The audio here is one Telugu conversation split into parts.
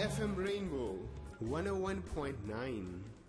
FM Rainbow 101.9.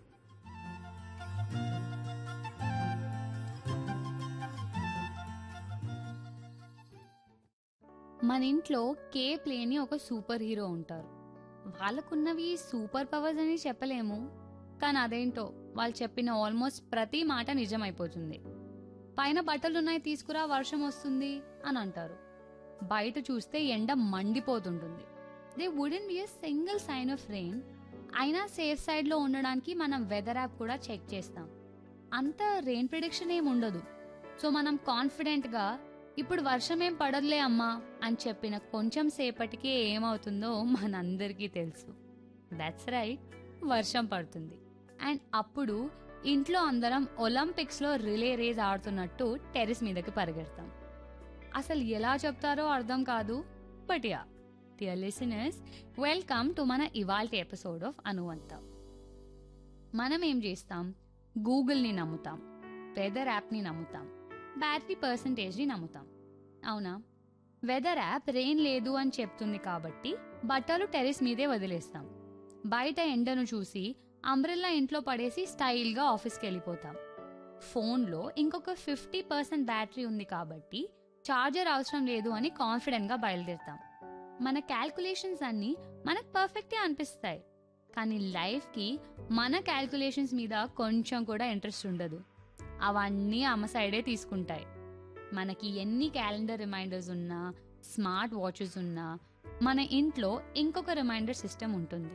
మన ఇంట్లో కేప్ లేని ఒక సూపర్ హీరో ఉంటారు వాళ్ళకున్నవి సూపర్ పవర్స్ అని చెప్పలేము కానీ అదేంటో వాళ్ళు చెప్పిన ఆల్మోస్ట్ ప్రతి మాట నిజమైపోతుంది పైన బట్టలున్నాయి తీసుకురా వర్షం వస్తుంది అని అంటారు బయట చూస్తే ఎండ మండిపోతుంటుంది there wouldn't be a single sign of rain అయినా సేఫ్ సైడ్ లో ఉండడానికి మనం వెదర్ యాప్ కూడా చెక్ చేస్తాం అంత రెయిన్ ప్రిడిక్షన్ ఏం ఉండదు సో మనం కాన్ఫిడెంట్ గా ఇప్పుడు వర్షం ఏం పడదులే అమ్మా అని చెప్పిన కొంచెం సేపటికే ఏమవుతుందో మనందరికీ తెలుసు దట్స్ రైట్ వర్షం పడుతుంది అండ్ అప్పుడు ఇంట్లో అందరం ఒలింపిక్స్ లో రిలే రేస్ ఆడుతున్నట్టు టెరెస్ మీదకి పరిగెడతాం అసలు ఎలా చెప్తారో అర్థం కాదు but ya dear listeners welcome to మన ఇవాల్టి ఎపిసోడ్ ఆఫ్ అనువంత మనం ఏం చేస్తాం గూగుల్ని నమ్ముతాం వెదర్ యాప్ని నమ్ముతాం బ్యాటరీ పర్సంటేజ్ని నమ్ముతాం అవునా వెదర్ యాప్ రెయిన్ లేదు అని చెప్తుంది కాబట్టి బట్టలు టెరెస్ మీదే వదిలేస్తాం బయట ఎండను చూసి అంబ్రెల్లా ఇంట్లో పడేసి స్టైల్గా ఆఫీస్కి వెళ్ళిపోతాం ఫోన్లో ఇంకొక ఫిఫ్టీ పర్సెంట్ బ్యాటరీ ఉంది కాబట్టి చార్జర్ అవసరం లేదు అని కాన్ఫిడెంట్గా బయలుదేరుతాం మన క్యాల్కులేషన్స్ అన్నీ మనకు పర్ఫెక్టే అనిపిస్తాయి కానీ లైఫ్కి మన క్యాల్కులేషన్స్ మీద కొంచెం కూడా ఇంట్రెస్ట్ ఉండదు అవన్నీ అమ్మ సైడే తీసుకుంటాయి మనకి ఎన్ని క్యాలెండర్ రిమైండర్స్ ఉన్నా స్మార్ట్ వాచెస్ ఉన్నా మన ఇంట్లో ఇంకొక రిమైండర్ సిస్టమ్ ఉంటుంది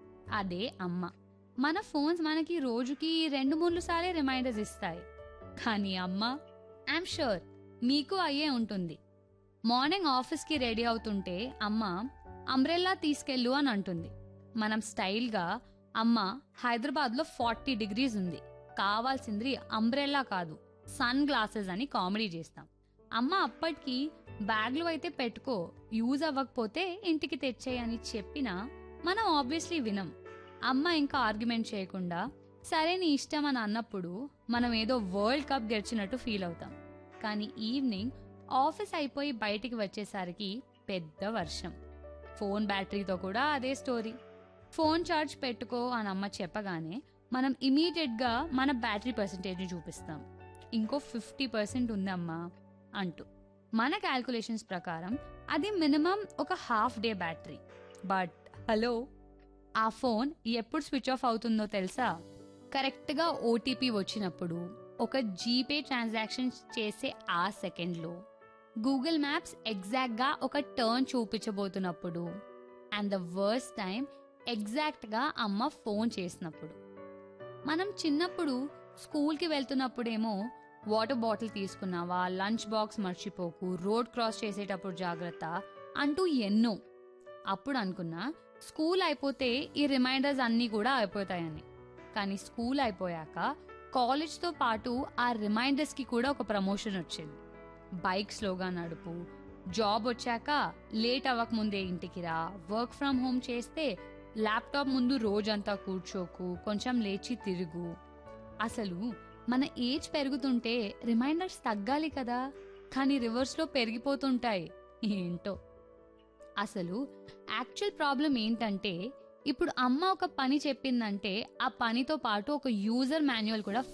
అదే అమ్మ మన ఫోన్స్ మనకి రోజుకి రెండు మూడు సార్లే రిమైండర్స్ ఇస్తాయి కానీ అమ్మ ఐఎమ్ షూర్ మీకు అయ్యే ఉంటుంది మార్నింగ్ ఆఫీస్కి రెడీ అవుతుంటే అమ్మ అంబ్రెల్లా తీసుకెళ్ళు అని అంటుంది మనం స్టైల్గా అమ్మ హైదరాబాద్లో ఫార్టీ డిగ్రీస్ ఉంది కావాల్సింది అంబ్రెల్లా కాదు సన్ గ్లాసెస్ అని కామెడీ చేస్తాం అమ్మ అప్పటికి బ్యాగ్లో అయితే పెట్టుకో యూజ్ అవ్వకపోతే ఇంటికి తెచ్చేయి అని చెప్పినా మనం ఆబ్వియస్లీ వినం అమ్మ ఇంకా ఆర్గ్యుమెంట్ చేయకుండా సరే నీ ఇష్టం అని అన్నప్పుడు మనం ఏదో వరల్డ్ కప్ గెలిచినట్టు ఫీల్ అవుతాం కానీ ఈవినింగ్ ఆఫీస్ అయిపోయి బయటికి వచ్చేసరికి పెద్ద వర్షం ఫోన్ బ్యాటరీతో కూడా అదే స్టోరీ ఫోన్ ఛార్జ్ పెట్టుకో అని అమ్మ చెప్పగానే మనం ఇమీడియట్గా మన బ్యాటరీ పర్సంటేజ్ని చూపిస్తాం ఇంకో ఫిఫ్టీ పర్సెంట్ ఉందమ్మా అంటూ మన క్యాల్కులేషన్స్ ప్రకారం అది మినిమం ఒక half day battery but hello ఆ ఫోన్ ఎప్పుడు స్విచ్ ఆఫ్ అవుతుందో తెలుసా కరెక్ట్గా ఓటీపీ వచ్చినప్పుడు ఒక జీపే ట్రాన్సాక్షన్ చేసే ఆ సెకండ్లో గూగుల్ మ్యాప్స్ ఎగ్జాక్ట్గా ఒక టర్న్ చూపించబోతున్నప్పుడు అండ్ ద వర్స్ట్ టైం ఎగ్జాక్ట్గా అమ్మ ఫోన్ చేసినప్పుడు మనం చిన్నప్పుడు స్కూల్కి వెళ్తున్నప్పుడేమో వాటర్ బాటిల్ తీసుకున్నావా లంచ్ బాక్స్ మర్చిపోకు రోడ్ క్రాస్ చేసేటప్పుడు జాగ్రత్త అంటూ ఎన్నో అప్పుడు అనుకున్నా స్కూల్ అయిపోతే ఈ రిమైండర్స్ అన్నీ కూడా అయిపోతాయని కానీ స్కూల్ అయిపోయాక కాలేజ్తో పాటు ఆ రిమైండర్స్కి కూడా ఒక ప్రమోషన్ వచ్చింది బైక్ స్లోగా నడుపు జాబ్ వచ్చాక లేట్ అవ్వక ముందే ఇంటికి రా వర్క్ ఫ్రమ్ హోమ్ చేస్తే ల్యాప్టాప్ ముందు రోజంతా కూర్చోకు కొంచెం లేచి తిరుగు అసలు మన ఏజ్ పెరుగుతుంటే రిమైండర్స్ తగ్గాలి కదా కానీ రివర్స్లో పెరిగిపోతుంటాయి ఏంటో అసలు యాక్చువల్ ప్రాబ్లం ఏంటంటే ఇప్పుడు అమ్మ ఒక పని చెప్పిందంటే ఆ పనితో పాటు ఒక యూజర్ మాన్యువల్ కూడా